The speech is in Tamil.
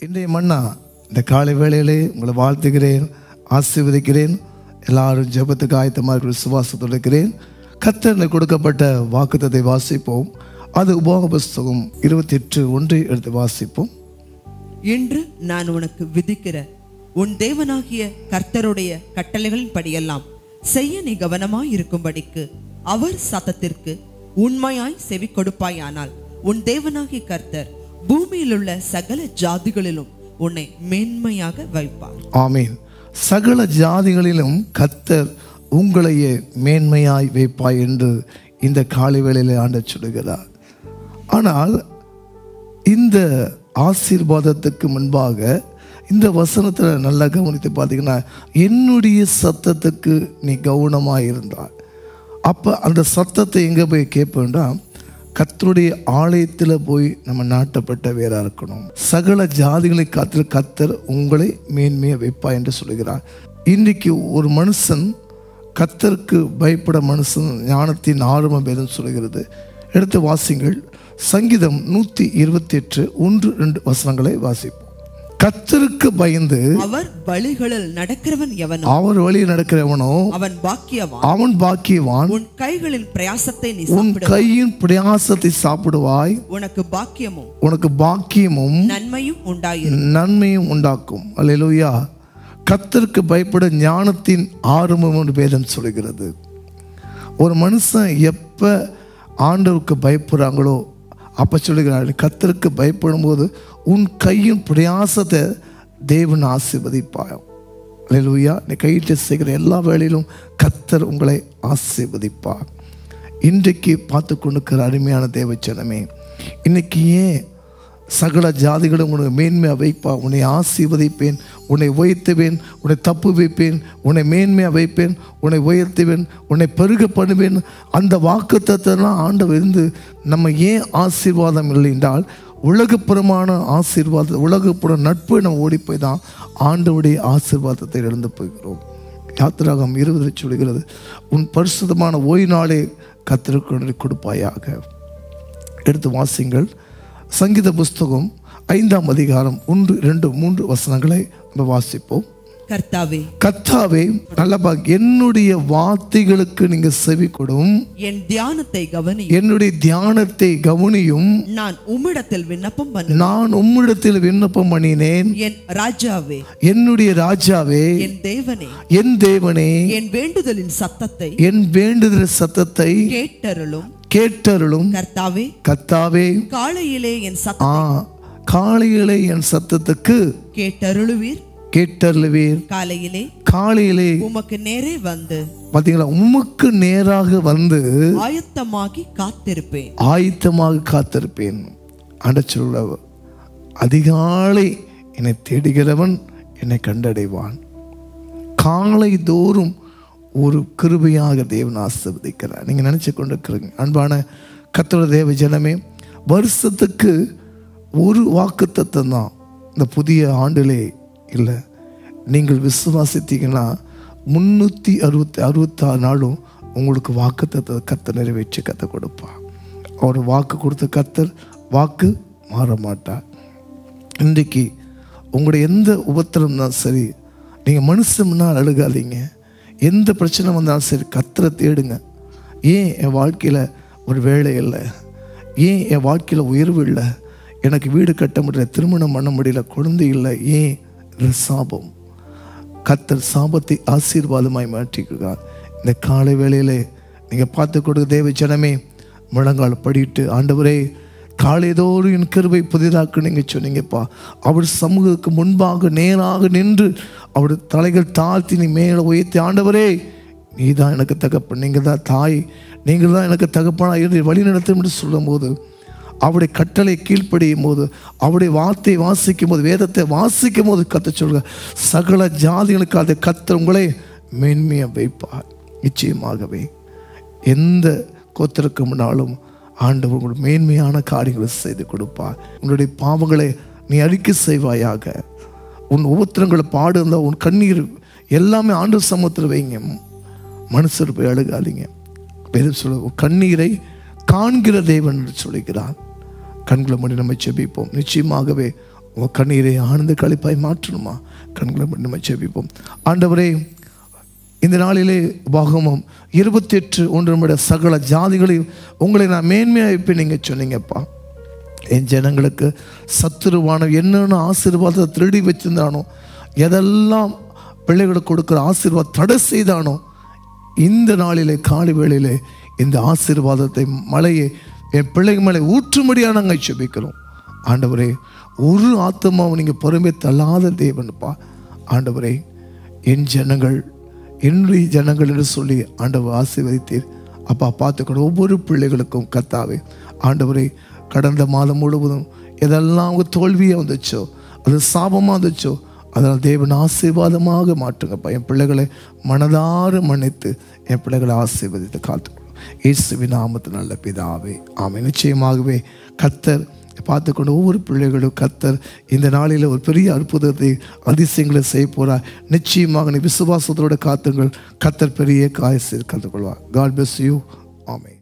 இன்றைய மன்னா இந்த காலை வேளையிலே உங்களை வாழ்த்துகிறேன் ஆசீர்வதிக்கிறேன் எல்லாரும் ஜெபத்துக்கு ஆயத்தமாக இருக்கிற விசுவாசத்தோடு இருக்கிறேன் கத்தரில் கொடுக்கப்பட்ட வாக்குத்தத்தை வாசிப்போம் அது உபோக புஸ்தகம் இருபத்தி எட்டு ஒன்றை எடுத்து வாசிப்போம் இன்று நான் உனக்கு விதிக்கிற உன் தேவனாகிய கர்த்தருடைய கட்டளைகளின் படியெல்லாம் செய்ய நீ கவனமாய் இருக்கும்படிக்கு அவர் சத்தத்திற்கு உண்மையாய் செவி கொடுப்பாயானால் உன் தேவனாகிய கர்த்தர் பூமியில் உள்ள சகல ஜாதிகளிலும் உன்னை மேன்மையாக வைப்பார் ஆமீன் சகல ஜாதிகளிலும் கத்தர் உங்களையே மேன்மையாய் வைப்பாய் என்று இந்த காலை வேளையிலே ஆண்ட சொல்லுகிறார் ஆனால் இந்த ஆசீர்வாதத்துக்கு முன்பாக இந்த வசனத்தில் நல்லா கவனித்து பார்த்தீங்கன்னா என்னுடைய சத்தத்துக்கு நீ கவனமாக இருந்தாய் அப்போ அந்த சத்தத்தை எங்கே போய் கேட்பேன்டா கத்தருடைய ஆலயத்தில் போய் நம்ம நாட்டப்பட்ட வேறா இருக்கணும் சகல ஜாதிகளை காத்து கத்தர் உங்களை மேன்மையை வைப்பா என்று சொல்லுகிறார் இன்றைக்கு ஒரு மனுஷன் கத்தருக்கு பயப்பட மனுஷன் ஞானத்தின் ஆரம்பம் வேதம் சொல்கிறது எடுத்து வாசிங்கள் சங்கீதம் நூற்றி இருபத்தி எட்டு ஒன்று ரெண்டு வசனங்களை வாசிப்போம் கத்தருக்கு பயந்து அவர் வழிகளில் நடக்கிறவன் எவனோ அவர் வழி நடக்கிறவனோ அவன் பாக்கியவான் அவன் பாக்கியவான் உன் கைகளின் பிரயாசத்தை நீ உன் சாப்பிடு கையின் பிரயாசத்தை சாப்பிடுவாய் உனக்கு பாக்கியமும் உனக்கு பாக்கியமும் நன்மையும் உண்டாயிரு நன்மையும் உண்டாக்கும் அல்லேலூயா கத்தருக்கு பயப்பட ஞானத்தின் ஆரம்பம் என்று வேதம் சொல்கிறது ஒரு மனுஷன் எப்போ ஆண்டவருக்கு பயப்படுறாங்களோ அப்போ சொல்லுகிறார் கத்தருக்கு பயப்படும் போது உன் கையின் பிரயாசத்தை தேவன் ஆசீர்வதிப்பாய் அல்லேலூயா நீ கையிட்டு செய்கிற எல்லா வேலையிலும் கத்தர் உங்களை ஆசீர்வதிப்பார் இன்றைக்கு பார்த்து கொண்டிருக்கிற அருமையான தேவச்சனமே இன்னைக்கு ஏன் சகல ஜாதிகளும் உனக்கு மேன்மையாக வைப்பா உன்னை ஆசீர்வதிப்பேன் உன்னை உயர்த்துவேன் உன்னை தப்பு வைப்பேன் உன்னை மேன்மையாக வைப்பேன் உன்னை உயர்த்துவேன் உன்னை பெருக பண்ணுவேன் அந்த வாக்குத்தத்தெல்லாம் ஆண்டவர் இருந்து நம்ம ஏன் ஆசீர்வாதம் இல்லை என்றால் உலகப்புறமான ஆசீர்வாதம் உலகப்புற நட்பு நம்ம ஓடி போய் தான் ஆண்டவுடைய ஆசீர்வாதத்தை இழந்து போகிறோம் யாத்திராகம் இருபது சொல்கிறது உன் பரிசுத்தமான ஓய்வு நாளே கத்திற்கு கொடுப்பாயாக எடுத்து வாசிங்கள் சங்கீத புஸ்தகம் ஐந்தாம் அதிகாரம் ஒன்று ரெண்டு மூன்று வசனங்களை நம்ம வாசிப்போம் கர்த்தாவே கத்தாவே நல்லபா என்னுடைய வார்த்தைகளுக்கு நீங்க செவி கொடும் என் தியானத்தை கவனி என்னுடைய தியானத்தை கவனியும் நான் உம்மிடத்தில் விண்ணப்பம் பண்ண நான் உம்மிடத்தில் விண்ணப்பம் பண்ணினேன் என் ராஜாவே என்னுடைய ராஜாவே என் தேவனே என் தேவனே என் வேண்டுதலின் சத்தத்தை என் வேண்டுதல் சத்தத்தை கேட்டருளும் கேட்டருளும் கர்த்தாவே கத்தாவே காலையிலே என் சத்தம் ஆ காலையிலே என் சத்தத்துக்கு கேட்டருளுவீர் கேட்டருளுவீர் காலையிலே காலையிலே உமக்கு நேரே வந்து பார்த்தீங்களா உமக்கு நேராக வந்து ஆயத்தமாகி காத்திருப்பேன் ஆயத்தமாக காத்திருப்பேன் அடைச்சுள்ள அதிகாலை என்னை தேடுகிறவன் என்னை கண்டடைவான் காலை தோறும் ஒரு கிருபையாக தேவன் ஆசிர்வதிக்கிறார் நீங்கள் நினச்சி கொண்டிருக்கிறீங்க அன்பான கத்தோட தேவ ஜனமே வருஷத்துக்கு ஒரு வாக்குத்தத்தம் தான் இந்த புதிய ஆண்டிலே இல்லை நீங்கள் விசுவாசித்தீங்கன்னா முந்நூற்றி அறுபத்தி அறுபத்தாறு நாளும் உங்களுக்கு வாக்குத்தத்தை கத்த நிறைவேற்றி கத்த கொடுப்பார் அவர் வாக்கு கொடுத்த கத்தர் வாக்கு மாற மாட்டார் இன்றைக்கு உங்களுடைய எந்த உபத்திரம் தான் சரி நீங்கள் மனுஷன் முன்னால் அழுகாதீங்க எந்த பிரச்சனை வந்தாலும் சரி கத்தரை தேடுங்க ஏன் என் வாழ்க்கையில் ஒரு வேலை இல்லை ஏன் என் வாழ்க்கையில் உயர்வு இல்லை எனக்கு வீடு கட்ட முடியல திருமணம் பண்ண முடியல குழந்தை இல்லை ஏன் இது சாபம் கத்தர் சாபத்தை ஆசீர்வாதமாய் மாற்றிக்கிறார் இந்த காலை வேளையிலே நீங்கள் பார்த்து கொடுக்க தேவ ஜனமே முழங்கால் படிட்டு ஆண்டவரே காலைதோறும் என் கிருபை புதிதாக்கு நீங்கள் சொன்னீங்கப்பா அவர் சமூகத்துக்கு முன்பாக நேராக நின்று அவர் தலைகள் தாழ்த்தி நீ மேலே உயர்த்தி ஆண்டவரே நீ தான் எனக்கு தகப்பன் நீங்கள் தான் தாய் நீங்கள் தான் எனக்கு தகப்பனா இருந்து வழி நடத்தும் என்று சொல்லும்போது அவருடைய கட்டளை கீழ்ப்படியும் போது அவருடைய வார்த்தையை வாசிக்கும் போது வேதத்தை வாசிக்கும் போது கத்த சொல்க சகல ஜாதிகளுக்கு அதை கத்த உங்களை மேன்மையை வைப்பார் நிச்சயமாகவே எந்த கோத்திற்கு முன்னாலும் ஆண்டவர் உங்களுக்கு மேன்மையான காரியங்களை செய்து கொடுப்பார் உன்னுடைய பாவங்களை நீ அறிக்கை செய்வாயாக உன் உபத்திரங்களை பாடு இருந்தால் உன் கண்ணீர் எல்லாமே ஆண்டு சமூகத்தில் வைங்க மனுஷர் போய் அழுகாதீங்க வேதம் சொல்ல உன் கண்ணீரை காண்கிற தேவன் என்று சொல்லுகிறார் கண்களை மூடி நம்ம செபிப்போம் நிச்சயமாகவே உங்கள் கண்ணீரை ஆனந்த கழிப்பாய் மாற்றணுமா கண்களை மட்டுமே செபிப்போம் ஆண்டவரே இந்த நாளிலே பாகமம் இருபத்தி எட்டு ஒன்று நம்முடைய சகல ஜாதிகளையும் உங்களை நான் மேன்மையாக வைப்பேன் நீங்கள் சொன்னீங்கப்பா என் ஜனங்களுக்கு சத்துருவான என்னென்ன ஆசீர்வாதத்தை திருடி வச்சிருந்தானோ எதெல்லாம் பிள்ளைகளுக்கு கொடுக்குற ஆசீர்வாதம் தடை செய்தானோ இந்த நாளிலே காலை வேளையிலே இந்த ஆசீர்வாதத்தை மலையை என் பிள்ளைங்க மேலே ஊற்றும்படியாக நாங்கள் செபிக்கிறோம் ஆண்டவரே ஒரு ஆத்மாவை நீங்கள் பொறுமை தள்ளாத தேவன்ப்பா ஆண்டவரே என் ஜனங்கள் என்னுடைய ஜனங்கள் என்று சொல்லி ஆண்டவர் ஆசீர்வதித்தீர் அப்பா பார்த்துக்கணும் ஒவ்வொரு பிள்ளைகளுக்கும் கத்தாவே ஆண்டவரே கடந்த மாதம் முழுவதும் எதெல்லாம் அவங்க தோல்வியாக வந்துச்சோ அது சாபமாக வந்துச்சோ அதனால் தேவன் ஆசீர்வாதமாக மாற்றுங்கப்பா என் பிள்ளைகளை மனதார மன்னித்து என் பிள்ளைகளை ஆசீர்வதித்து காத்துக்கணும் இயேசுவின் நாமத்து நல்ல பிதாவே ஆமை நிச்சயமாகவே கத்தர் பார்த்துக்கொண்டு ஒவ்வொரு பிள்ளைகளும் கத்தர் இந்த நாளில் ஒரு பெரிய அற்புதத்தை அதிசயங்களை செய்ய போகிறார் நிச்சயமாக நீ விசுவாசத்தோட காத்துங்கள் கத்தர் பெரிய காயத்தில் கற்றுக்கொள்வார் காட் பிளஸ் யூ ஆமை